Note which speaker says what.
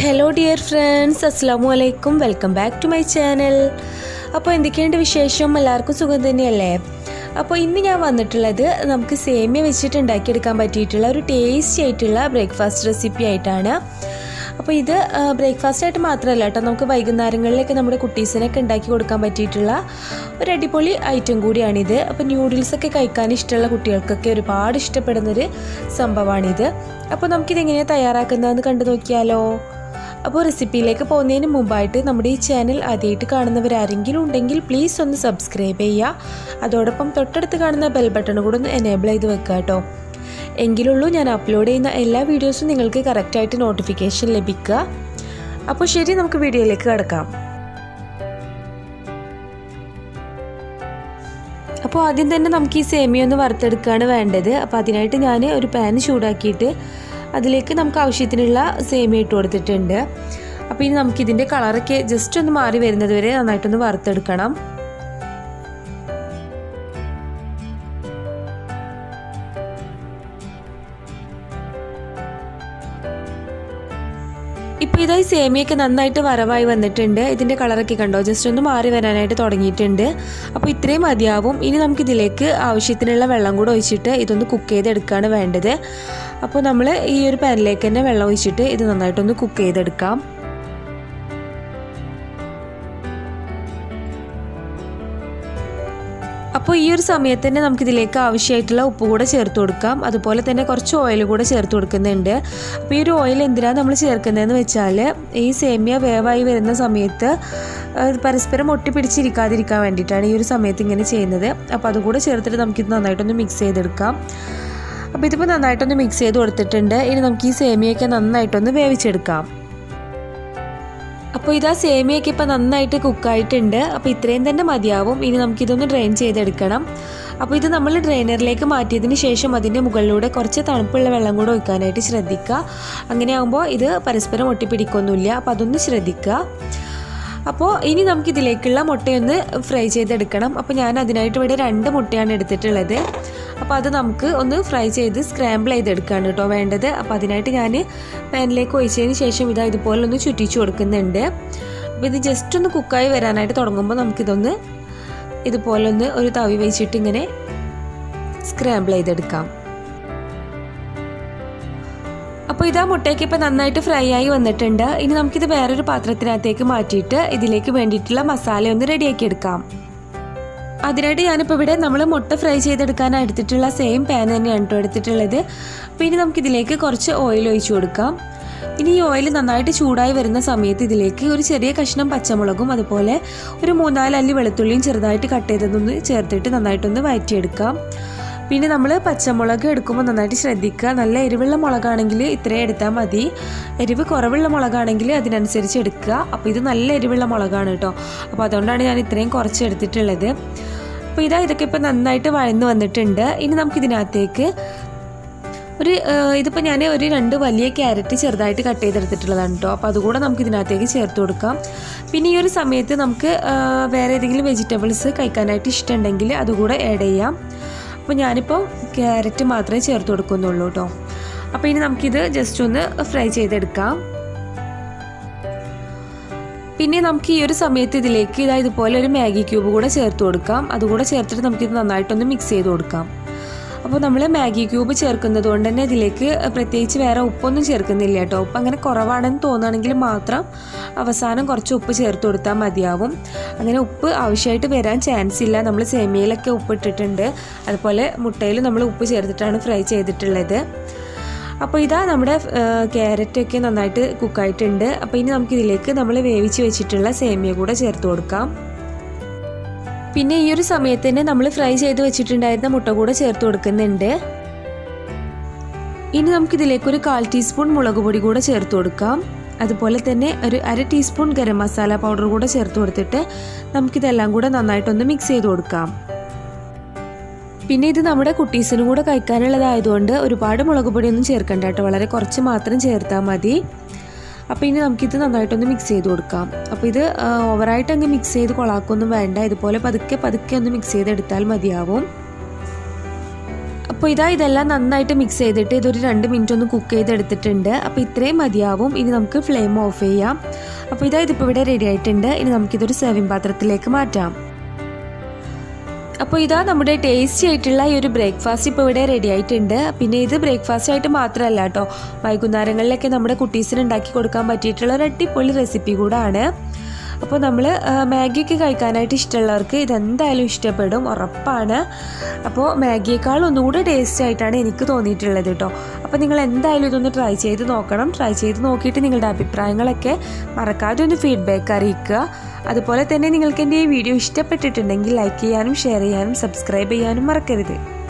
Speaker 1: hello dear friends അസ്സാം വലൈക്കും welcome back to my channel അപ്പോൾ എന്തൊക്കെയുണ്ട് വിശേഷം എല്ലാവർക്കും സുഖം തന്നെയല്ലേ അപ്പോൾ ഇന്ന് ഞാൻ വന്നിട്ടുള്ളത് നമുക്ക് സേമിയ വെച്ചിട്ട് ഉണ്ടാക്കിയെടുക്കാൻ പറ്റിയിട്ടുള്ള ഒരു ടേസ്റ്റി ആയിട്ടുള്ള ബ്രേക്ക്ഫാസ്റ്റ് റെസിപ്പി ആയിട്ടാണ് അപ്പോൾ ഇത് ബ്രേക്ക്ഫാസ്റ്റ് ആയിട്ട് മാത്രമല്ല കേട്ടോ നമുക്ക് വൈകുന്നേരങ്ങളിലേക്ക് നമ്മുടെ കുട്ടീസിനൊക്കെ ഉണ്ടാക്കി കൊടുക്കാൻ പറ്റിയിട്ടുള്ള ഒരു അടിപൊളി ഐറ്റം കൂടിയാണിത് അപ്പോൾ ന്യൂഡിൽസൊക്കെ കഴിക്കാൻ ഇഷ്ടമുള്ള കുട്ടികൾക്കൊക്കെ ഒരുപാട് ഇഷ്ടപ്പെടുന്നൊരു സംഭവമാണിത് അപ്പോൾ നമുക്കിതെങ്ങനെയാണ് തയ്യാറാക്കുന്നതെന്ന് കണ്ടു നോക്കിയാലോ അപ്പോൾ റെസിപ്പിയിലേക്ക് പോകുന്നതിന് മുമ്പായിട്ട് നമ്മുടെ ഈ ചാനൽ ആദ്യമായിട്ട് കാണുന്നവരാരെങ്കിലും ഉണ്ടെങ്കിൽ പ്ലീസ് ഒന്ന് സബ്സ്ക്രൈബ് ചെയ്യുക അതോടൊപ്പം തൊട്ടടുത്ത് കാണുന്ന ബെൽ ബട്ടൺ കൂടെ ഒന്ന് എനേബിൾ ചെയ്ത് വെക്കുക കേട്ടോ എങ്കിലുള്ളൂ ഞാൻ അപ്ലോഡ് ചെയ്യുന്ന എല്ലാ വീഡിയോസും നിങ്ങൾക്ക് കറക്റ്റായിട്ട് നോട്ടിഫിക്കേഷൻ ലഭിക്കുക അപ്പോൾ ശരി നമുക്ക് വീഡിയോയിലേക്ക് കിടക്കാം അപ്പോൾ ആദ്യം തന്നെ നമുക്ക് ഈ സേമിയ ഒന്ന് വറുത്തെടുക്കുകയാണ് വേണ്ടത് അപ്പോൾ അതിനായിട്ട് ഞാൻ ഒരു പാൻ ചൂടാക്കിയിട്ട് അതിലേക്ക് നമുക്ക് ആവശ്യത്തിനുള്ള സേമിയ ഇട്ട് കൊടുത്തിട്ടുണ്ട് അപ്പോൾ ഇനി നമുക്കിതിൻ്റെ കളറൊക്കെ ജസ്റ്റ് ഒന്ന് മാറി വരുന്നത് വരെ നന്നായിട്ടൊന്ന് വറുത്തെടുക്കണം ഇപ്പോൾ ഇതായി സേമിയൊക്കെ നന്നായിട്ട് വറവായി വന്നിട്ടുണ്ട് ഇതിൻ്റെ കളറൊക്കെ കണ്ടോ ജസ്റ്റ് ഒന്ന് മാറി വരാനായിട്ട് തുടങ്ങിയിട്ടുണ്ട് അപ്പോൾ ഇത്രയും മതിയാവും ഇനി നമുക്കിതിലേക്ക് ആവശ്യത്തിനുള്ള വെള്ളം കൂടെ ഒഴിച്ചിട്ട് ഇതൊന്ന് കുക്ക് ചെയ്തെടുക്കുകയാണ് വേണ്ടത് അപ്പോൾ നമ്മൾ ഈ ഒരു പാനിലേക്ക് തന്നെ വെള്ളം ഒഴിച്ചിട്ട് ഇത് നന്നായിട്ടൊന്ന് കുക്ക് ചെയ്തെടുക്കാം അപ്പോൾ ഈ ഒരു സമയത്ത് തന്നെ നമുക്കിതിലേക്ക് ആവശ്യമായിട്ടുള്ള ഉപ്പ് കൂടെ ചേർത്ത് കൊടുക്കാം അതുപോലെ തന്നെ കുറച്ച് ഓയിൽ കൂടെ ചേർത്ത് കൊടുക്കുന്നുണ്ട് അപ്പോൾ ഈ ഒരു ഓയിൽ എന്തിനാണ് നമ്മൾ ചേർക്കുന്നതെന്ന് വെച്ചാൽ ഈ സേമിയ വേവായി വരുന്ന സമയത്ത് പരസ്പരം ഒട്ടിപ്പിടിച്ചിരിക്കാതിരിക്കാൻ വേണ്ടിയിട്ടാണ് ഈ ഒരു സമയത്ത് ഇങ്ങനെ ചെയ്യുന്നത് അപ്പോൾ അതുകൂടെ ചേർത്തിട്ട് നമുക്കിത് നന്നായിട്ടൊന്ന് മിക്സ് ചെയ്തെടുക്കാം അപ്പോൾ ഇതിപ്പോൾ നന്നായിട്ടൊന്ന് മിക്സ് ചെയ്ത് കൊടുത്തിട്ടുണ്ട് ഇനി നമുക്ക് ഈ സേമിയൊക്കെ നന്നായിട്ടൊന്ന് വേവിച്ചെടുക്കാം അപ്പോൾ ഇതാ സേമിയൊക്കെ ഇപ്പോൾ നന്നായിട്ട് കുക്കായിട്ടുണ്ട് അപ്പോൾ ഇത്രയും തന്നെ മതിയാവും ഇനി നമുക്കിതൊന്ന് ഡ്രെയിൻ ചെയ്തെടുക്കണം അപ്പോൾ ഇത് നമ്മൾ ഡ്രെയിനറിലേക്ക് മാറ്റിയതിന് ശേഷം അതിൻ്റെ മുകളിലൂടെ കുറച്ച് തണുപ്പുള്ള വെള്ളം കൂടെ ഒഴിക്കാനായിട്ട് ശ്രദ്ധിക്കുക അങ്ങനെ ആകുമ്പോൾ ഇത് പരസ്പരം ഒട്ടിപ്പിടിക്കൊന്നുമില്ല അപ്പോൾ അതൊന്ന് ശ്രദ്ധിക്കുക അപ്പോൾ ഇനി നമുക്കിതിലേക്കുള്ള മുട്ടയൊന്ന് ഫ്രൈ ചെയ്തെടുക്കണം അപ്പോൾ ഞാൻ അതിനായിട്ട് ഇവിടെ രണ്ട് മുട്ടയാണ് എടുത്തിട്ടുള്ളത് അപ്പോൾ അത് നമുക്ക് ഒന്ന് ഫ്രൈ ചെയ്ത് സ്ക്രാമ്പിൾ ചെയ്തെടുക്കുകയാണ് കേട്ടോ വേണ്ടത് അപ്പോൾ അതിനായിട്ട് ഞാൻ പാനിലേക്ക് ഒഴിച്ചതിന് ശേഷം ഇതാ ഇതുപോലെ ഒന്ന് ചുറ്റിച്ചു കൊടുക്കുന്നുണ്ട് അപ്പോൾ ഇത് ജസ്റ്റ് ഒന്ന് കുക്കായി വരാനായിട്ട് തുടങ്ങുമ്പോൾ നമുക്കിതൊന്ന് ഇതുപോലെ ഒന്ന് ഒരു തവി വെച്ചിട്ട് ഇങ്ങനെ സ്ക്രാമ്പിൾ ചെയ്തെടുക്കാം അപ്പോൾ ഇതാ മുട്ടയ്ക്ക് ഇപ്പോൾ നന്നായിട്ട് ഫ്രൈ ആയി വന്നിട്ടുണ്ട് ഇനി നമുക്കിത് വേറൊരു പാത്രത്തിനകത്തേക്ക് മാറ്റിയിട്ട് ഇതിലേക്ക് വേണ്ടിയിട്ടുള്ള മസാല ഒന്ന് റെഡിയാക്കി എടുക്കാം അതിനായിട്ട് ഞാനിപ്പോൾ ഇവിടെ നമ്മൾ മുട്ട ഫ്രൈ ചെയ്തെടുക്കാൻ എടുത്തിട്ടുള്ള സെയിം പാൻ തന്നെയാണ് കേട്ടോ എടുത്തിട്ടുള്ളത് അപ്പോൾ ഇനി നമുക്കിതിലേക്ക് കുറച്ച് ഓയിൽ ഒഴിച്ചു കൊടുക്കാം ഇനി ഈ ഓയിൽ നന്നായിട്ട് ചൂടായി വരുന്ന സമയത്ത് ഇതിലേക്ക് ഒരു ചെറിയ കഷ്ണം പച്ചമുളകും അതുപോലെ ഒരു മൂന്നാല് അല്ലി വെളുത്തുള്ളിയും ചെറുതായിട്ട് കട്ട് ചെയ്തതൊന്ന് ചേർത്തിട്ട് നന്നായിട്ടൊന്ന് വഴറ്റിയെടുക്കാം പിന്നെ നമ്മൾ പച്ചമുളക് എടുക്കുമ്പോൾ നന്നായിട്ട് ശ്രദ്ധിക്കുക നല്ല എരിവുള്ള മുളകാണെങ്കിൽ ഇത്രയും എടുത്താൽ മതി എരിവ് കുറവുള്ള മുളകാണെങ്കിൽ അതിനനുസരിച്ച് എടുക്കുക അപ്പോൾ ഇത് നല്ല എരിവുള്ള മുളകാണ് കേട്ടോ അപ്പോൾ അതുകൊണ്ടാണ് ഞാൻ ഇത്രയും കുറച്ച് എടുത്തിട്ടുള്ളത് അപ്പോൾ ഇതാ ഇതൊക്കെ ഇപ്പോൾ നന്നായിട്ട് വഴന്ന് വന്നിട്ടുണ്ട് ഇനി നമുക്കിതിനകത്തേക്ക് ഒരു ഇതിപ്പോൾ ഞാൻ ഒരു രണ്ട് വലിയ ക്യാരറ്റ് ചെറുതായിട്ട് കട്ട് ചെയ്തെടുത്തിട്ടുള്ളതാണ് കേട്ടോ അപ്പോൾ അതുകൂടെ നമുക്ക് ഇതിനകത്തേക്ക് ചേർത്ത് കൊടുക്കാം പിന്നെ ഈ ഒരു സമയത്ത് നമുക്ക് വേറെ ഏതെങ്കിലും വെജിറ്റബിൾസ് കഴിക്കാനായിട്ട് ഇഷ്ടമുണ്ടെങ്കിൽ അതുകൂടെ ആഡ് ചെയ്യാം അപ്പോൾ ഞാനിപ്പോൾ ക്യാരറ്റ് മാത്രമേ ചേർത്ത് കൊടുക്കുന്നുള്ളൂ കേട്ടോ അപ്പോൾ ഇനി നമുക്കിത് ജസ്റ്റ് ഒന്ന് ഫ്രൈ ചെയ്തെടുക്കാം പിന്നെ നമുക്ക് ഈ ഒരു സമയത്ത് ഇതിലേക്ക് ഇതാ ഇതുപോലെ ഒരു മാഗി ക്യൂബ് കൂടെ ചേർത്ത് കൊടുക്കാം അതുകൂടെ ചേർത്തിട്ട് നമുക്കിത് നന്നായിട്ടൊന്ന് മിക്സ് ചെയ്ത് കൊടുക്കാം അപ്പോൾ നമ്മൾ മാഗി ക്യൂബ് ചേർക്കുന്നത് കൊണ്ട് തന്നെ ഇതിലേക്ക് പ്രത്യേകിച്ച് വേറെ ഉപ്പൊന്നും ചേർക്കുന്നില്ല കേട്ടോ ഉപ്പ് അങ്ങനെ കുറവാണെന്ന് തോന്നുകയാണെങ്കിൽ മാത്രം അവസാനം കുറച്ച് ഉപ്പ് ചേർത്ത് കൊടുത്താൽ മതിയാവും അങ്ങനെ ഉപ്പ് ആവശ്യമായിട്ട് വരാൻ ചാൻസ് ഇല്ല നമ്മൾ സേമിയയിലൊക്കെ ഉപ്പ് ഇട്ടിട്ടുണ്ട് അതുപോലെ മുട്ടയിൽ നമ്മൾ ഉപ്പ് ചേർത്തിട്ടാണ് ഫ്രൈ ചെയ്തിട്ടുള്ളത് അപ്പോൾ ഇതാ നമ്മുടെ ക്യാരറ്റൊക്കെ നന്നായിട്ട് കുക്കായിട്ടുണ്ട് അപ്പോൾ ഇനി നമുക്കിതിലേക്ക് നമ്മൾ വേവിച്ച് വെച്ചിട്ടുള്ള സേമിയ കൂടെ ചേർത്ത് കൊടുക്കാം പിന്നെ ഈ ഒരു സമയത്ത് തന്നെ നമ്മൾ ഫ്രൈ ചെയ്ത് വെച്ചിട്ടുണ്ടായിരുന്ന മുട്ട കൂടെ ചേർത്ത് കൊടുക്കുന്നുണ്ട് ഇനി നമുക്കിതിലേക്ക് ഒരു കാൽ ടീസ്പൂൺ മുളക് പൊടി കൂടെ ചേർത്ത് കൊടുക്കാം അതുപോലെ തന്നെ ഒരു അര ടീസ്പൂൺ ഗരം മസാല പൗഡർ കൂടെ ചേർത്ത് കൊടുത്തിട്ട് നമുക്കിതെല്ലാം കൂടെ നന്നായിട്ടൊന്ന് മിക്സ് ചെയ്ത് കൊടുക്കാം പിന്നെ ഇത് നമ്മുടെ കുട്ടീസിനും കൂടെ കഴിക്കാനുള്ളതായതുകൊണ്ട് ഒരുപാട് മുളക് പൊടിയൊന്നും ചേർക്കണ്ട കേട്ടോ വളരെ കുറച്ച് മാത്രം ചേർത്താൽ മതി അപ്പോൾ ഇനി നമുക്കിത് നന്നായിട്ടൊന്ന് മിക്സ് ചെയ്ത് കൊടുക്കാം അപ്പോൾ ഇത് ഓവറായിട്ട് അങ്ങ് മിക്സ് ചെയ്ത് കൊളാക്കൊന്നും വേണ്ട ഇതുപോലെ പതുക്കെ പതുക്കെ ഒന്ന് മിക്സ് ചെയ്തെടുത്താൽ മതിയാവും അപ്പോൾ അപ്പോൾ ഇതാ ഇതെല്ലാം നന്നായിട്ട് മിക്സ് ചെയ്തിട്ട് ഇതൊരു രണ്ട് മിനിറ്റ് ഒന്ന് കുക്ക് ചെയ്തെടുത്തിട്ടുണ്ട് അപ്പോൾ ഇത്രയും മതിയാവും ഇനി നമുക്ക് ഫ്ലെയിം ഓഫ് ചെയ്യാം അപ്പോൾ ഇതാ ഇതിപ്പോൾ ഇവിടെ റെഡി ആയിട്ടുണ്ട് ഇനി നമുക്കിതൊരു സെർവിങ് പാത്രത്തിലേക്ക് മാറ്റാം അപ്പോൾ ഇതാ നമ്മുടെ ടേസ്റ്റി ആയിട്ടുള്ള ഈ ഒരു ബ്രേക്ക്ഫാസ്റ്റ് ഇപ്പോൾ ഇവിടെ റെഡി ആയിട്ടുണ്ട് പിന്നെ ഇത് ബ്രേക്ക്ഫാസ്റ്റ് ആയിട്ട് മാത്രമല്ല കേട്ടോ വൈകുന്നേരങ്ങളിലൊക്കെ നമ്മുടെ കുട്ടീസിന് ഉണ്ടാക്കി കൊടുക്കാൻ പറ്റിയിട്ടുള്ള ഒരു അടിപൊളി റെസിപ്പി കൂടാണ് അപ്പോൾ നമ്മൾ മാഗിയൊക്കെ കഴിക്കാനായിട്ട് ഇഷ്ടമുള്ളവർക്ക് ഇതെന്തായാലും ഇഷ്ടപ്പെടും ഉറപ്പാണ് അപ്പോൾ മാഗിയേക്കാൾ ഒന്നുകൂടെ ടേസ്റ്റ് ആയിട്ടാണ് എനിക്ക് തോന്നിയിട്ടുള്ളത് കേട്ടോ അപ്പോൾ നിങ്ങൾ എന്തായാലും ഇതൊന്ന് ട്രൈ ചെയ്ത് നോക്കണം ട്രൈ ചെയ്ത് നോക്കിയിട്ട് നിങ്ങളുടെ അഭിപ്രായങ്ങളൊക്കെ മറക്കാതെ ഒന്ന് ഫീഡ്ബാക്ക് അറിയിക്കുക അതുപോലെ തന്നെ നിങ്ങൾക്ക് എൻ്റെ ഈ വീഡിയോ ഇഷ്ടപ്പെട്ടിട്ടുണ്ടെങ്കിൽ ലൈക്ക് ചെയ്യാനും ഷെയർ ചെയ്യാനും സബ്സ്ക്രൈബ് ചെയ്യാനും മറക്കരുത്